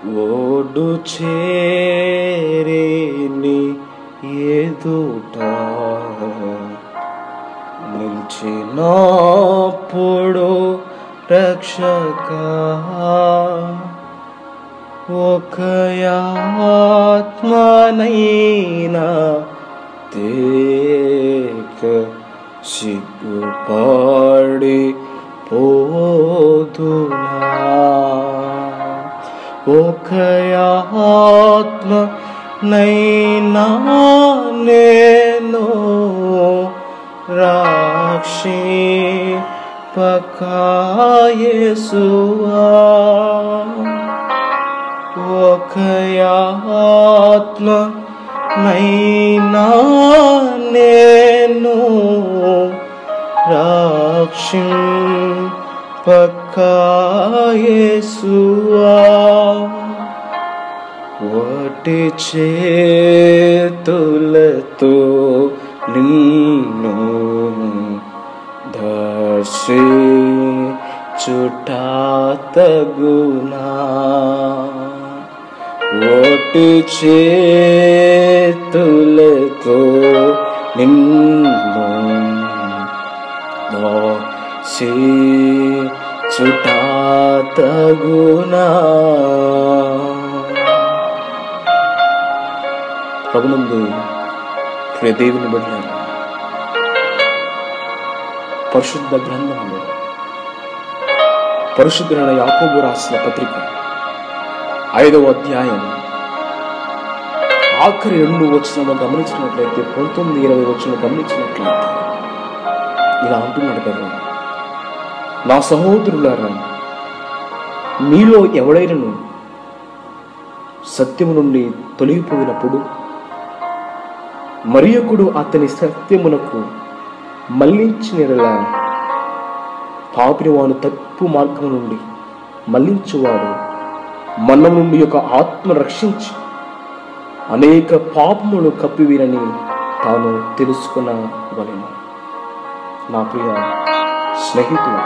ఓడు చేరేని ఎదుట నిలిచినప్పుడు రక్షక ఒక ఆత్మనైనా తేక సిగ్గుపడి పోదునా ఒక ఆత్మ నైనా నేను రాక్షి పకాయేసువా ఒక ఆత్మ నైనా నేను రాక్షి పకాయేసువా వాటి చేతులతో నిన్ను దర్శి చుటా తగునా వాటి చేతులతో నిన్ను దర్శి చుటా తగునా ప్రభునందు ప్రియ దేవుని బిడ్డలారా పరిశుద్ధ గ్రంథంలో పరిశుద్ధులైన యాకోబు రాసిన పత్రిక ఐదవ అధ్యాయం ఆఖరి రెండు వచ్చిన గమనించినట్లయితే పంతొమ్మిది ఇరవై వచ్చిన గమనించినట్లయితే ఇలా అంటున్నాడు కదా నా సహోదరులారా మీలో ఎవడైనను సత్యము నుండి తొలగిపోయినప్పుడు మరియొకుడు అతని సత్యమునకు మళ్లించినలా పాపిని వాడు తప్పు మార్గం నుండి మళ్లించువాడు మన నుండి యొక్క ఆత్మ రక్షించి అనేక పాపములు కప్పివీరని తాను తెలుసుకున్న వలెను నా ప్రియ స్నేహితుడు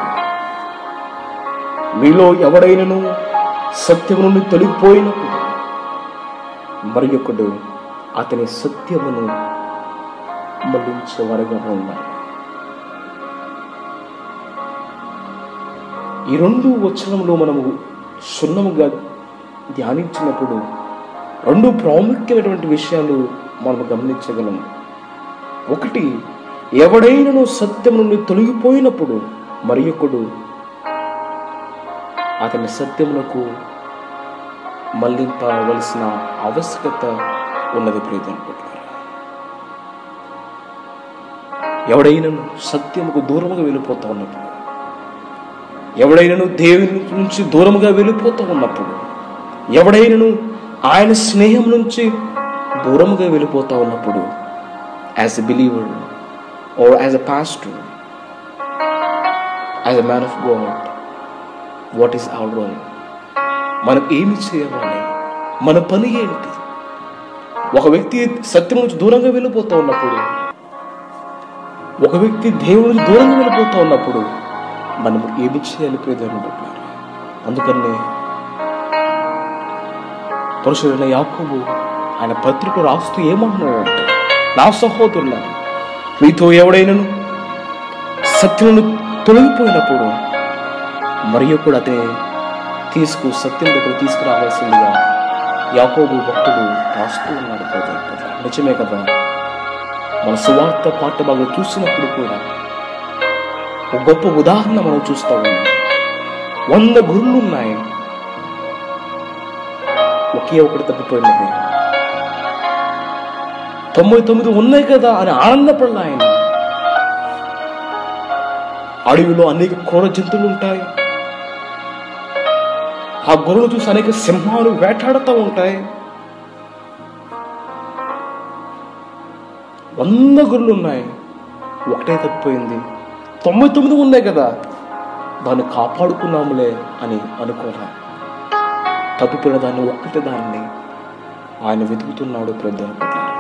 మీలో ఎవడైనను సత్యము నుండి తొలగిపోయినప్పుడు మరి ఒకడు అతని సత్యమును మళ్లించేవారుగా ఉన్నారు ఈ రెండు వచనంలో మనము క్షుణ్ణముగా ధ్యానించినప్పుడు రెండు ప్రాముఖ్యమైనటువంటి విషయాలు మనం గమనించగలము ఒకటి ఎవడైనను సత్యం నుండి తొలగిపోయినప్పుడు మరి ఒకడు అతని సత్యమునకు మళ్లింపవలసిన ఆవశ్యకత ఉన్నది ప్రియతనుకుంటున్నారు ఎవడైనను సత్యముకు దూరముగా వెళ్ళిపోతా ఉన్నప్పుడు ఎవడైనను దేవుని నుంచి దూరముగా వెళ్ళిపోతూ ఉన్నప్పుడు ఎవడైనను ఆయన స్నేహం నుంచి దూరముగా వెళ్ళిపోతా ఉన్నప్పుడు as a believer or as a pastor as a man of God what is our role మనం ఏమి చేయాలి మన పని ఏంటి ఒక వ్యక్తి సత్యం నుంచి దూరంగా వెళ్ళిపోతూ ఉన్నప్పుడు ఒక వ్యక్తి దేవుడి నుంచి దూరంగా వెళ్ళిపోతూ ఉన్నప్పుడు మనం ఏమి చేయాలి ప్రియదేవుని అందుకని పురుషుడైన యాకోబు ఆయన పత్రిక రాస్తూ ఏమంటున్నాడంటే నా సహోదరుల మీతో ఎవడైనను సత్యమును తొలగిపోయినప్పుడు మరియు కూడా అతని తీసుకు సత్యం దగ్గర తీసుకురావాల్సిందిగా యాకోబు భక్తుడు రాస్తూ ఉన్నాడు కదా నిజమే కదా మన సువార్త పాఠభాగం చూసినప్పుడు కూడా ఒక గొప్ప ఉదాహరణ మనం చూస్తా ఉన్నాం వంద గురులు ఉన్నాయి ఒకే ఒకటి తప్పిపోయినది తొంభై తొమ్మిది ఉన్నాయి కదా అని ఆనందపడాలి ఆయన అడవిలో అనేక క్రూర జంతువులు ఉంటాయి ఆ గొర్రెలు చూసి అనేక సింహాలు వేటాడుతూ ఉంటాయి వంద గొర్రెలు ఉన్నాయి ఒకటే తప్పిపోయింది తొంభై తొమ్మిది ఉన్నాయి కదా దాన్ని కాపాడుకున్నాములే అని అనుకోరా తప్పిపోయిన దాన్ని ఒక్కటి దాన్ని ఆయన వెతుకుతున్నాడు ప్రధాన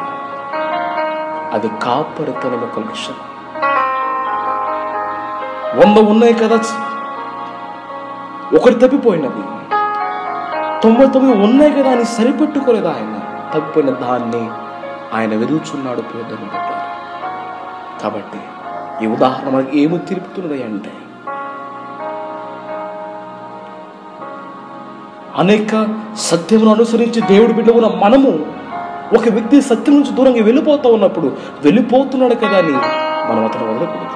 అది కాపరితనం యొక్క లక్షణం వంద ఉన్నాయి కదా ఒకటి తప్పిపోయినది తొంభై తొమ్మిది ఉన్నాయి కదా అని సరిపెట్టుకోలేదు ఆయన తప్పిపోయిన దాన్ని ఆయన వెదుగుచున్నాడు ప్రియతను కాబట్టి ఈ ఉదాహరణ మనకి ఏమి తిరుపుతున్నది అంటే అనేక సత్యమును అనుసరించి దేవుడి బిడ్డ ఉన్న మనము ఒక వ్యక్తి సత్యం నుంచి దూరంగా వెళ్ళిపోతా ఉన్నప్పుడు వెళ్ళిపోతున్నాడు కదా అని మనం అతను వదలకూడదు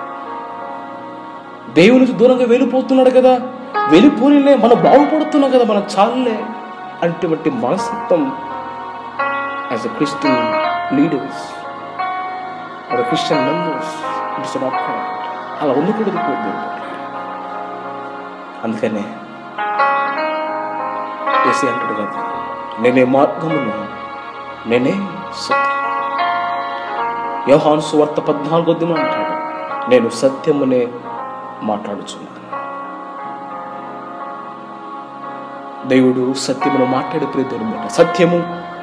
దేవుని నుంచి దూరంగా వెళ్ళిపోతున్నాడు కదా వెళ్ళిపోనిలే మనం బాగుపడుతున్నాం కదా మనం చాలులే అటువంటి మనస్తత్వం as a Christian leaders or Christian members it's not అలా ఉండకూడదు కూడా అందుకనే ఏసీ అంటాడు కదా నేనే మార్గమును నేనే సత్యం యోహాను సువార్త పద్నాలుగో దినం అంటాడు నేను సత్యమునే మాట్లాడుచున్నాను దేవుడు సత్యమును మాట్లాడే ప్రియమైన సత్యము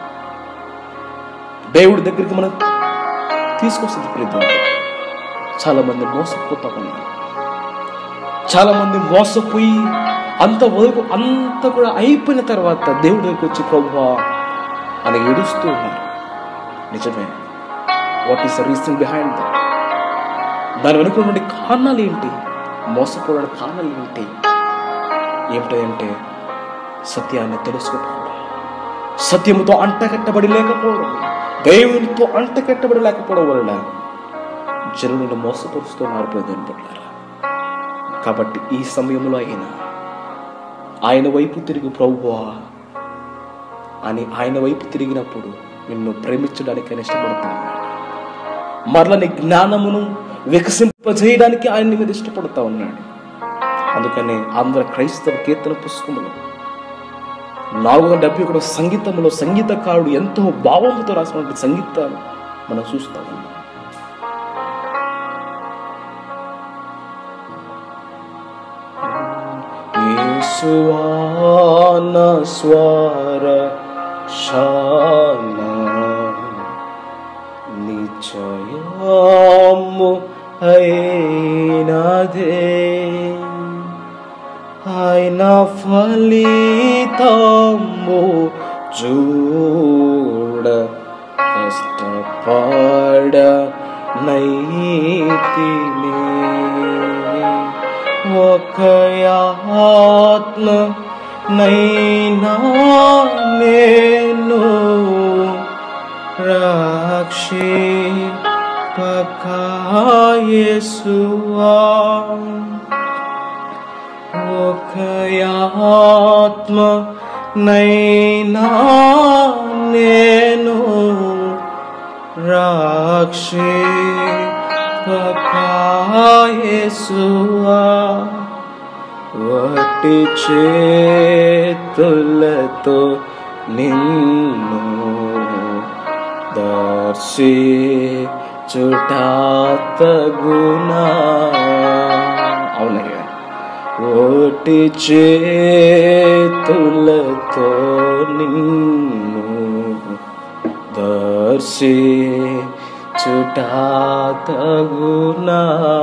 దేవుడి దగ్గరికి మనం తీసుకొస్తుంది ప్రియమైన చాలా మంది మోసపోతా ఉన్నారు చాలా మంది మోసపోయి అంత వరకు అంత కూడా అయిపోయిన తర్వాత దేవుడి దగ్గరికి వచ్చి ప్రభువా అని ఏడుస్తూ ఉన్నారు నిజమే what is the reason behind that దాని వెనుక ఉన్నటువంటి కారణాలు ఏంటి మోసపోవడానికి కారణాలు ఏంటి ఏమిటంటే సత్యాన్ని తెలుసుకోవడం సత్యముతో అంటకట్టబడి లేకపోవడం దేవునితో అంటకట్టబడి లేకపోవడం వల్ల జనులను మోసపరుస్తున్నారు ప్రజలు కాబట్టి ఈ సమయంలో అయినా ఆయన వైపు తిరిగి ప్రభువా అని ఆయన వైపు తిరిగినప్పుడు నిన్ను ప్రేమించడానికి ఆయన ఇష్టపడతాను మరల నీ జ్ఞానమును వికసింపజేయడానికి ఆయన నీ మీద ఇష్టపడతా ఉన్నాడు అందుకనే ఆంధ్ర క్రైస్తవ కీర్తన పుస్తకములు నాలుగు వందల డెబ్బై ఒకటో సంగీతంలో సంగీతకారుడు ఎంతో భావంతో రాసినటువంటి సంగీతాలు మనం చూస్తా ఉన్నాం యేసువాన స్వర శాన నిశ్చయము అయినదే ఆయన ఫలితము చూడ కష్టపడ నైతినే ఒక ఆత్మ నైనా నేను రాక్షి పకాయేసువా ఒక ఆత్మ నైనా నేను రాక్షి పకాయేసువా వటి చేతులతో నిన్ను దర్శి చుటాతగునా అవునయ్యా ఓటి చేతులతో నిన్ను దర్శి చుటాతగునా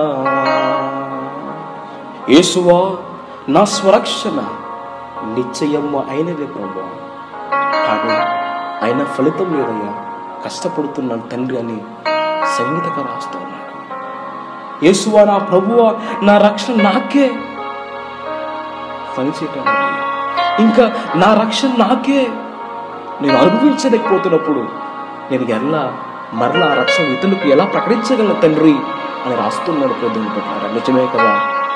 యేసువా నా స్వరక్షణ నిశ్చయము అయినదే ప్రభు కానీ ఆయన ఫలితం లేదయ్యా కష్టపడుతున్నాను తండ్రి అని సంగీతక రాస్తూ ఉన్నాడు యేసువా నా ప్రభువా నా రక్షణ నాకే పనిచేయటం లేదయ్యా. ఇంకా నా రక్షణ నాకే నేను అనుభవించలేకపోతున్నప్పుడు నేను ఎలా మరలా ఆ రక్షణ ఇతరులకు ఎలా ప్రకటించగలను తండ్రి అని రాస్తున్నాడు పొద్దున్న పెట్టారు నిజమే కదా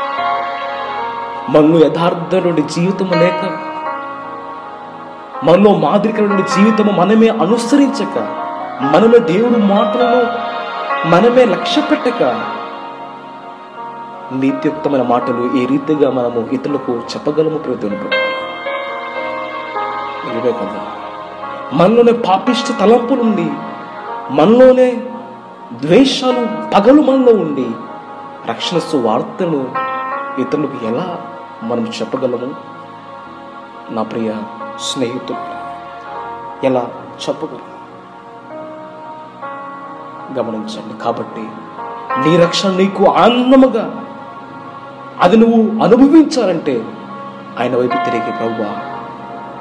మనలో యథార్థనుడి జీవితం లేక మనలో మాదిరికరమైన జీవితము మనమే అనుసరించక మనమే దేవుడు మాటలను మనమే లక్ష్య పెట్టక నీత్యుక్తమైన మాటలు ఏ రీతిగా మనము ఇతరులకు చెప్పగలము ప్రయోజనం ఇవే కదా మనలోనే పాపిష్ట తలంపులుండి మనలోనే ద్వేషాలు పగలు మనలో ఉండి రక్షణ వార్తను ఇతరులకు ఎలా మనం చెప్పగలము నా ప్రియ స్నేహితుడు ఎలా చెప్పగలము గమనించండి కాబట్టి నీ రక్షణ నీకు ఆనందముగా అది నువ్వు అనుభవించాలంటే ఆయన వైపు తిరిగి ప్రభువా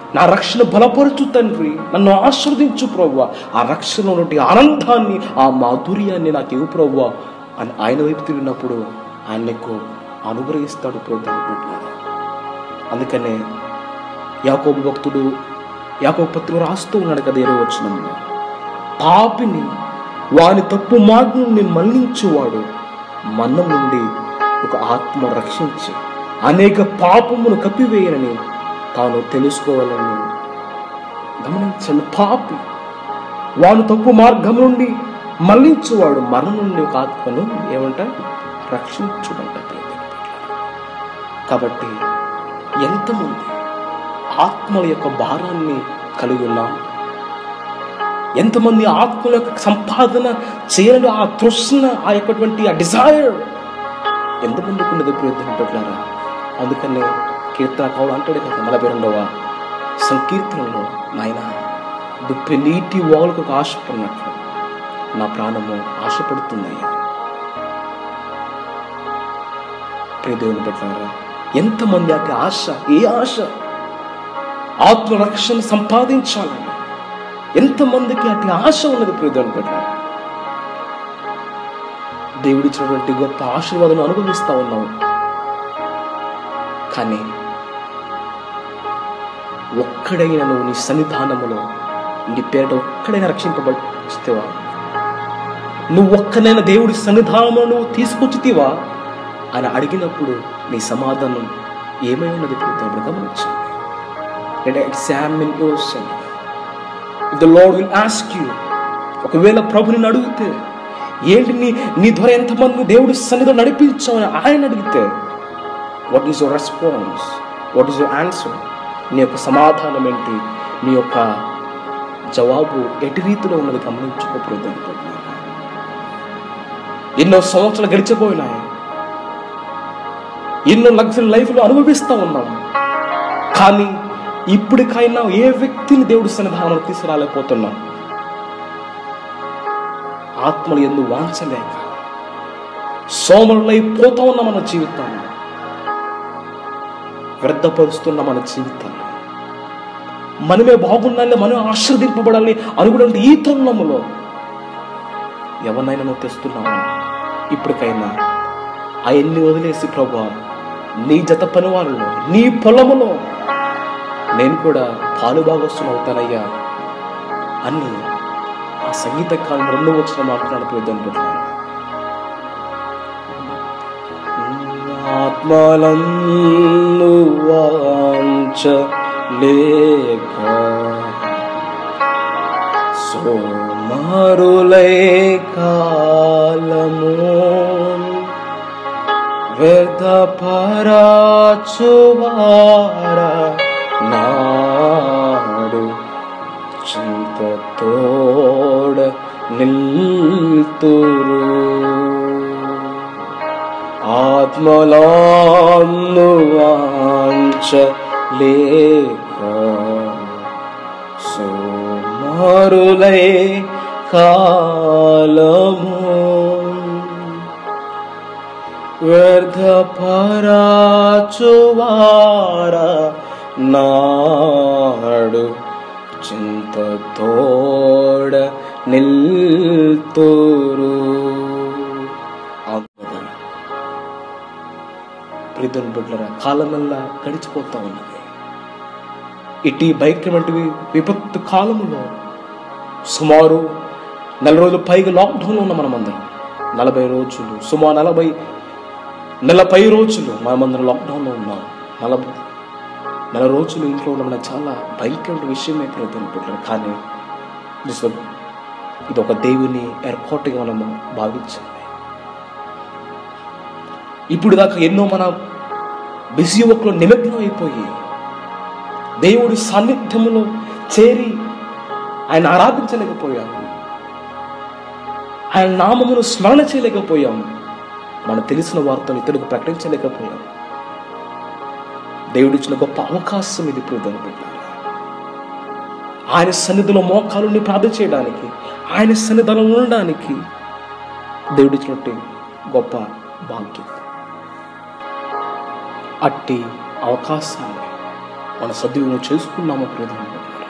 నా రక్షణ బలపరచు తండ్రి నన్ను ఆశీర్వదించు ప్రవ్వ ఆ రక్షణ నుండి ఆనందాన్ని ఆ మాధుర్యాన్ని నాకు ఇవ్వు ప్రవ్వ అని ఆయన వైపు తిరిగినప్పుడు ఆయన నీకు అనుగ్రహిస్తాడు ప్రోగ్రాం అందుకనే యాకోబు భక్తుడు యాకోబు పత్రులు రాస్తూ ఉన్నాడు కదా ఇరవై వచ్చినంలో పాపిని వాని తప్పు మార్గం నుండి మళ్లించువాడు మన్నం నుండి ఒక ఆత్మ రక్షించి అనేక పాపమును కప్పివేయనని తాను తెలుసుకోవాలని గమనించండి పాపి వాను తప్పు మార్గం నుండి మళ్లించువాడు మరణం నుండి ఒక ఆత్మను ఏమంట రక్షించుడంట కాబట్టి ఎంతమంది ఆత్మల యొక్క భారాన్ని కలిగి ఉన్నాం ఎంతమంది ఆత్మల యొక్క సంపాదన చేయని ఆ తృష్ణ ఆ యొక్కటువంటి ఆ డిజైర్ ఎంతమందికి ఉన్నది ప్రయత్నం పెట్టారా అందుకనే కీర్తన కావుడు అంటాడు కదా నలభై రెండవ సంకీర్తనలో నాయన దుప్పి నీటి వాగులకు ఒక ఆశపడినట్లు నా ప్రాణము ఆశపడుతున్నాయి ప్రియదేవుని పెట్టారా ఎంతమంది అతి ఆశ ఏ ఆశ ఆత్మరక్షణ సంపాదించాలని ఎంతమందికి అతి ఆశ ఉన్నది ప్రియదేవుని పెట్టారా దేవుడిచ్చినటువంటి గొప్ప ఆశీర్వాదం అనుభవిస్తా ఉన్నావు కానీ ఒక్కడైనా నువ్వు నీ సన్నిధానములో నీ పేరిట ఒక్కడైనా రక్షింపబడిస్తేవా నువ్వు ఒక్కనైనా దేవుడి సన్నిధానములో నువ్వు తీసుకొచ్చితేవా అని అడిగినప్పుడు నీ సమాధానం ఏమై ఉన్నది ఇప్పుడు గమనించండి let examine yourself if the lord will ask you ఒకవేళ ప్రభు నిన్ను అడిగితే ఏంటి నీ నీ ద్వారా ఎంతమంది దేవుడి సన్నిధిలో నడిపించామని ఆయన అడిగితే what is your response what is your answer నీ యొక్క సమాధానం ఏంటి నీ యొక్క జవాబు ఎటు రీతిలో ఉన్నది గమనించుకోకూడదు ఎన్నో సంవత్సరాలు గడిచిపోయినాయి ఎన్నో లగ్జరీ లైఫ్లో అనుభవిస్తూ ఉన్నాం కానీ ఇప్పటికైనా ఏ వ్యక్తిని దేవుడి సన్నిధానం తీసుకురాలేకపోతున్నాం ఆత్మలు ఎందు వాంచలేక సోమరులై పోతా ఉన్న మన జీవితాన్ని వ్యర్థపరుస్తున్న మన జీవితాన్ని మనమే బాగుండాలి మనం ఆశ్రదింపబడాలి అనుకునే ఈ తరుణములో ఎవరినైనా నువ్వు తెస్తున్నావా ఇప్పటికైనా అవన్నీ వదిలేసి ప్రభా నీ జత పని వాళ్ళలో నీ పొలములో నేను కూడా పాలు భాగస్తులు అవుతానయ్యా అని ఆ సంగీత కాలం రెండు వచ్చిన మాట్లాడుతుంటున్నాను ఆత్మలందు వాంచ లేక సోమరులై కాలము వ్యర్థపరాచువార నాడు చింతతోడ నిల్తురు ఆత్మలాన్ను వాంచ లేక సుమారులై కాలము వ్యర్థపరాచువార నాడు చింతతోడ నిల్తురు ప్రీతం బిడ్డరా కాలమల్లా గడిచిపోతా ఉన్నది ఇటీ భయంకరమైనవి విపత్తు కాలములో సుమారు నెల రోజులు పైగా లాక్డౌన్లో ఉన్న మనమందరం నలభై రోజులు సుమారు నలభై నలభై రోజులు మనమందరం లాక్డౌన్లో ఉన్నాం నలభై నెల రోజులు ఇంట్లో ఉండడం చాలా భయంకరమైన విషయం అయిపోతుంది కానీ this was- ఇది ఒక దేవుని ఏర్పాటుగా మనము భావించాలి ఇప్పుడు దాకా ఎన్నో మన బిజీ వర్క్లో నిమగ్నం అయిపోయి దేవుడి సాన్నిధ్యములో చేరి ఆయన ఆరాధించలేకపోయాము ఆయన నామమును స్మరణ చేయలేకపోయాం మన తెలిసిన వార్తను ఇతరులకు ప్రకటించలేకపోయాం దేవుడిచ్చిన గొప్ప అవకాశం ఇది ప్రియమైన బిడ్డలారా. ఆయన సన్నిధిలో మోకాలుని ప్రార్థన చేయడానికి ఆయన సన్నిధిలో ఉండడానికి దేవుడిచ్చినట్టు గొప్ప భాగ్యం అట్టి అవకాశాన్ని మన సద్వినియోగం చేసుకున్నామో ప్రియతమ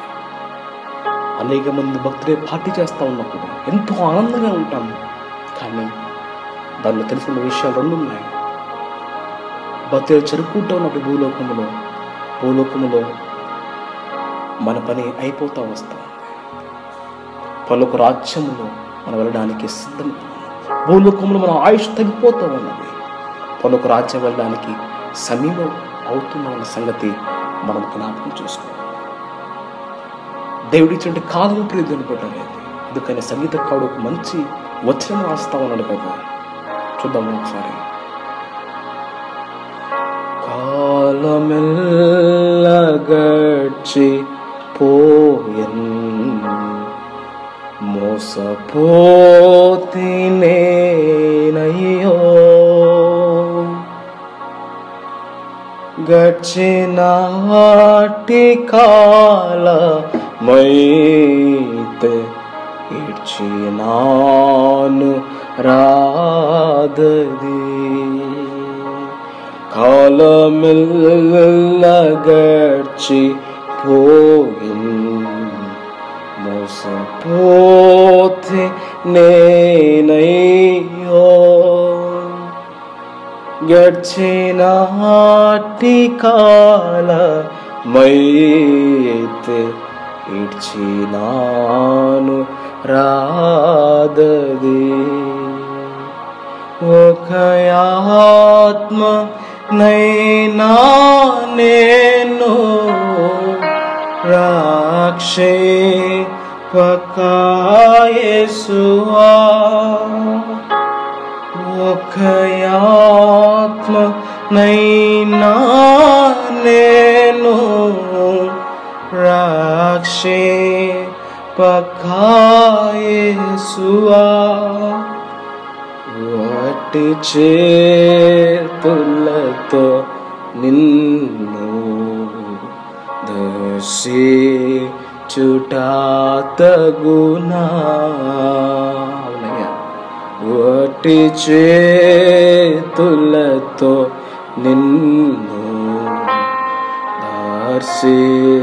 అనేక మంది భక్తులే పార్టీ చేస్తూ ఉన్నప్పుడు ఎంతో ఆనందంగా ఉంటాం కానీ దానిలో తెలుసుకున్న విషయాలు రెండు ఉన్నాయి భక్తులు చెరుకుంటూ ఉన్నప్పుడు భూలోకములో భూలోకములో మన పని అయిపోతా వస్తాం పలుకు రాజ్యములో మనం వెళ్ళడానికి సిద్ధం భూలోకంలో మన ఆయుష్ తగ్గిపోతూ ఉన్నది పలుకు రాజ్యం వెళ్ళడానికి సమీపం అవుతున్న సంగతి మనం జ్ఞాపకం చేసుకోవాలి దేవుడిచ్చిన కాలం ప్రియదని పెట్టలేదు అందుకని సంగీతకారుడు ఒక మంచి వచనం రాస్తా ఉన్నాడు కదా చూద్దాం ఒకసారి కాలమెల్ల గడిచి పోయన్ మోసపోతినేనయ్యో గచ్చినాటి కాలమైతే ఇచ్చినాను రాదది కాలమెల్ల గడిచి పోయిన్ మోసపోతే నేనయ్యో గడిచినాటి కాల మైతే ఇడ్చినాను రాదది ఒక ఆత్మ నైనా నేను రాక్షే పకాయేసువా ఒక ఆత్మ నైనా నేను రాక్షే పకాయేసువా వాటి చేతులతో నిన్ను దశి చుటాతగునా అవునయ్యా వాటి చేతులతో నిన్ను దర్శి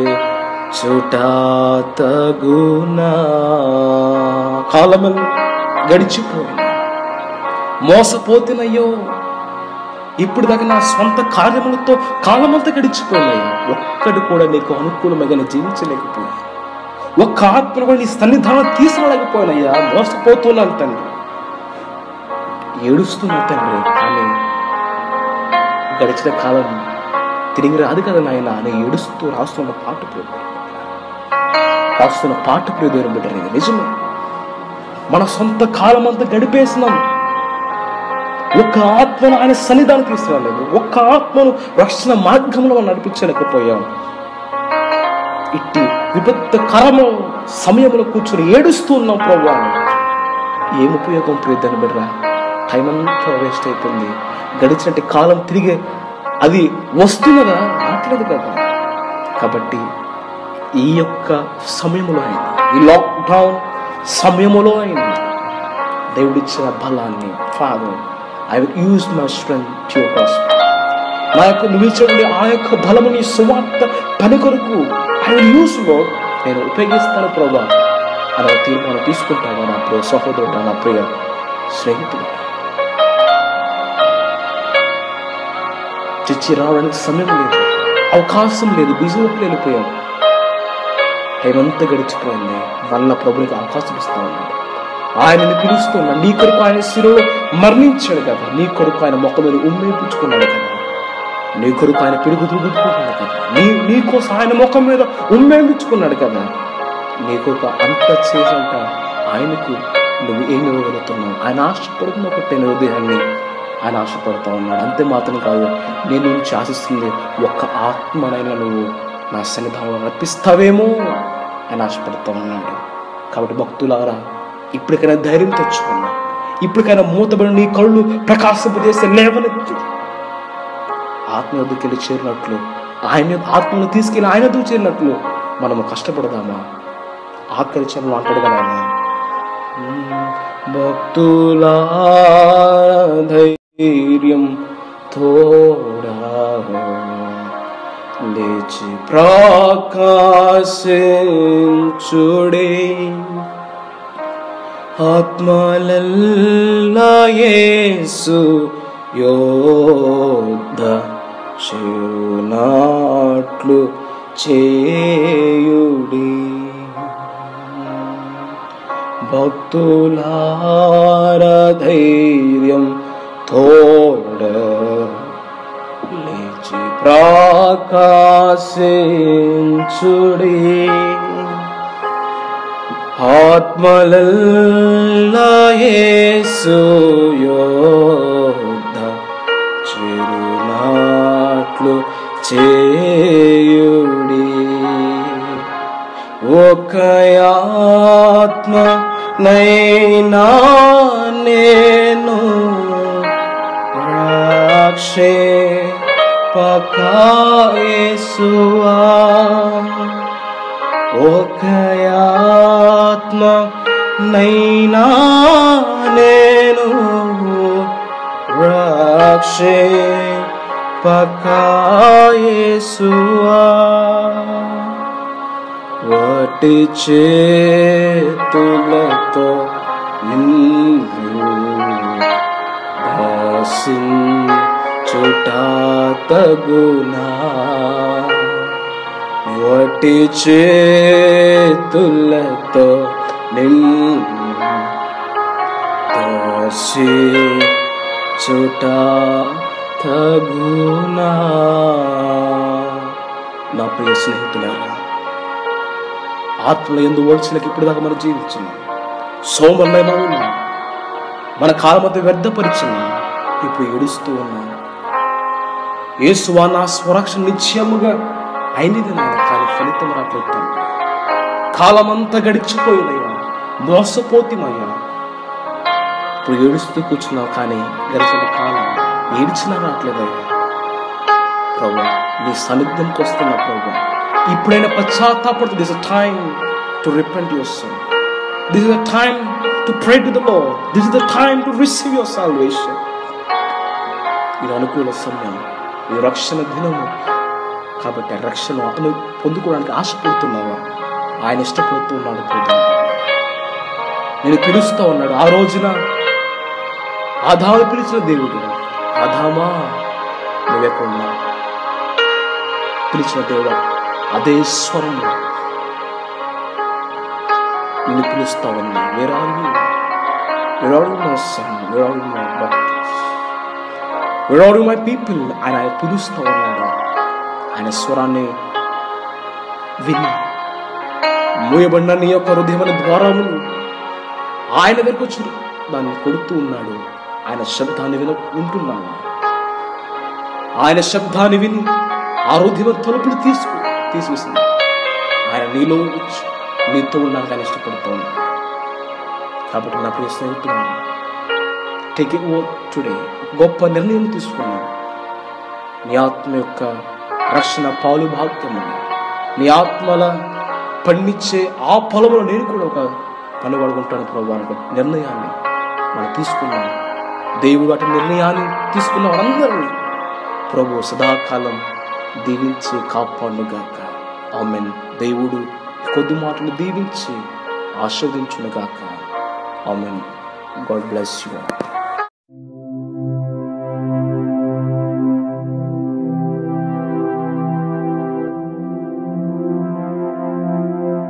చుటాతగునా కాలమల్ గడిచిపోయింది మోసపోతున్నయ్యో ఇప్పుడు దాకా నా సొంత కార్యములతో కాలమంతా గడిచిపోయినాయి ఒక్కడు కూడా నీకు అనుకూలమైన జీవించలేకపోయా ఒక్క ఆత్మ కూడా నీ సన్నిధానం తీసుకురాలేకపోయినయ్యా మోసపోతున్నాను తండ్రి ఏడుస్తున్నా తండ్రి కానీ గడిచిన కాలం తిరిగి రాదు కదా నాయన అని ఏడుస్తూ రాస్తున్న పాట ప్రియుడు రాస్తున్న పాట ప్రియుడు బిడ్డరు ఇది నిజమే మన సొంత కాలం అంతా గడిపేసినాం ఒక్క ఆత్మను ఆయన సన్నిధానం తీసుకురాలేదు ఒక్క ఆత్మను రక్షణ మార్గంలో మనం నడిపించలేకపోయాం ఇట్టి విపత్తు కరము సమయంలో కూర్చొని ఏడుస్తూ ఉన్నాం ప్రభు ఏం ఉపయోగం ప్రియదని బిడ్రా టైం అంతా వేస్ట్ అయిపోయింది గడిచినట్టు కాలం తిరిగి అది వస్తున్నదా రావట్లేదు కదా కాబట్టి ఈ యొక్క సమయంలో అయినా ఈ లాక్డౌన్ సమయంలో అయినా దేవుడిచ్చిన బలాన్ని father I will use my strength to your gospel నా యొక్క నువ్వు ఇచ్చినటువంటి ఆ యొక్క బలము నీ సువార్త పని కొరకు ఐ విల్ యూజ్ లో నేను ఉపయోగిస్తాను ప్రభా అని ఒక తీర్మానం తీసుకుంటావా నా ప్రియ సహోదరుడు నా ప్రియ స్నేహితుడు చచ్చి రావడానికి సమయం లేదు అవకాశం లేదు బిజీలోకి వెళ్ళిపోయాం ఏమంతా గడిచిపోయింది మళ్ళా ప్రభునికి అవకాశం ఇస్తా ఉన్నాడు ఆయనని పిలుస్తున్నాడు నీ కొరకు ఆయన శిరువు మరణించాడు కదా నీ కొరకు ఆయన మొక్క మీద ఉమ్మేపించుకున్నాడు కదా నీ కొరకు ఆయన పిడుగు తిరుగుతున్నాడు కదా నీ నీ కోసం ఆయన ముఖం మీద ఉమ్మేపించుకున్నాడు కదా నీ కొరకు అంత చేసంట ఆయనకు నువ్వు ఏమి ఇవ్వగలుగుతున్నావు ఆయన ఆశపడుతున్న ఒకటే నీ హృదయాన్ని ఆయన ఆశపడతా ఉన్నాడు అంతే మాత్రం కాదు నేను నుంచి ఆశిస్తుంది ఒక్క ఆత్మనైనా నువ్వు నా సన్నిధానంలో నడిపిస్తావేమో ఆయన ఆశపడతా ఉన్నాడు కాబట్టి భక్తులారా ఇప్పటికైనా ధైర్యం తెచ్చుకున్నా ఇప్పటికైనా మూతబడి నీ కళ్ళు ప్రకాశింపజేస్తే లేవనెత్తు ఆత్మ వద్దకెళ్ళి చేరినట్లు ఆయన ఆత్మను తీసుకెళ్ళి ఆయన ఎదుగు చేరినట్లు మనము కష్టపడదామా ఆఖరి చరణంలో అంటాడు కదా ఆయన భక్తులా ధైర్యం తోడా లేచి ప్రకాశించుడే ఆత్మలల్లాయేసు యోధ చేయునాట్లు చేయుడి భక్తులార ధైర్యం తోడ లేచి ప్రకాశించుడి ఆత్మలల్లాయేసు యోధ చిరునాట్లు చేయుడి ఒక ఆత్మ నైనా నేను రాక్షే పకాయేసువా ఒక ఆత్మ నైనా నేను రాక్షే పకాయేసువా వాటి చేతులతో నిన్ను చుట తగునా వాటి చేతులతో నిన్ను దాసి చుట తగునా నా ప్రియ స్నేహితులారా ఆత్మల ఎందు ఓడ్చలకి ఇప్పుడు దాకా మనం జీవించున్నాం సోమల్లైనా ఉన్నాం మన కాలమత వ్యర్థపరిచున్నాం ఇప్పుడు ఏడుస్తూ ఉన్నాం యేసువా నా స్వరక్షణ నిశ్చయముగా అయినది నాయన కానీ ఫలితం రాట్లేదు కాలమంతా గడిచిపోయిందయ్యా మోసపోతిమయ్యా ఇప్పుడు ఏడుస్తూ కూర్చున్నావు కానీ గడిచిన కాలం ఏడ్చినా రావట్లేదయ్యా ప్రభు నీ సన్నిధ్యంకి వస్తున్నా ప్రభు ఇప్పుడైనా పశ్చాత్తాపడుతుంది this time to repent your sin this is the time to pray to the Lord this is the time to receive your salvation ఇది అనుకూల సమయం ఈ రక్షణ దినము కాబట్టి ఆ రక్షణ అతను పొందుకోవడానికి ఆశపడుతున్నావా ఆయన ఇష్టపడుతున్నాడు ప్రభు నేను పిలుస్తూ ఉన్నాడు ఆ రోజున ఆదాము పిలిచిన దేవుడు ఆదామా నువ్వెక్కడున్నా పిలిచిన దేవుడు అదే స్వరం నిన్ను పిలుస్తా ఉన్నా వేరే వేరే మై పీపుల్ ఆయన ఆయన పిలుస్తూ ఉన్నాడు ఆయన స్వరాన్ని విని మూయబడిన నీ యొక్క హృదయమైన ద్వారములు ఆయన దగ్గరకు వచ్చి దాన్ని కొడుతూ ఉన్నాడు ఆయన శబ్దాన్ని విన వింటున్నావా ఆయన శబ్దాన్ని విని ఆ హృదయం తలుపులు తీసుకు తీసివేసింది ఆయన నీలో వచ్చి నీతో ఉన్నాను కానీ ఇష్టపడుతూ ఉన్నాడు కాబట్టి నా ప్రియ స్నేహితుడు టేక్ ఇట్ టుడే గొప్ప నిర్ణయం తీసుకున్నాను నీ ఆత్మ యొక్క రక్షణ పాలు భాగ్యము నీ ఆత్మల పండించే ఆ పొలంలో నేను కూడా ఒక పని పడుకుంటాను ప్రభు అనే ఒక నిర్ణయాన్ని మనం తీసుకున్నాం దేవుడు అటు నిర్ణయాన్ని తీసుకున్న వాళ్ళందరినీ ప్రభు సదాకాలం దీవించి కాపాడుగాక ఆమెన్ దేవుడు కొద్ది మాటలు దీవించి ఆస్వాదించునుగాక ఆమెన్ గాడ్ బ్లెస్ యూ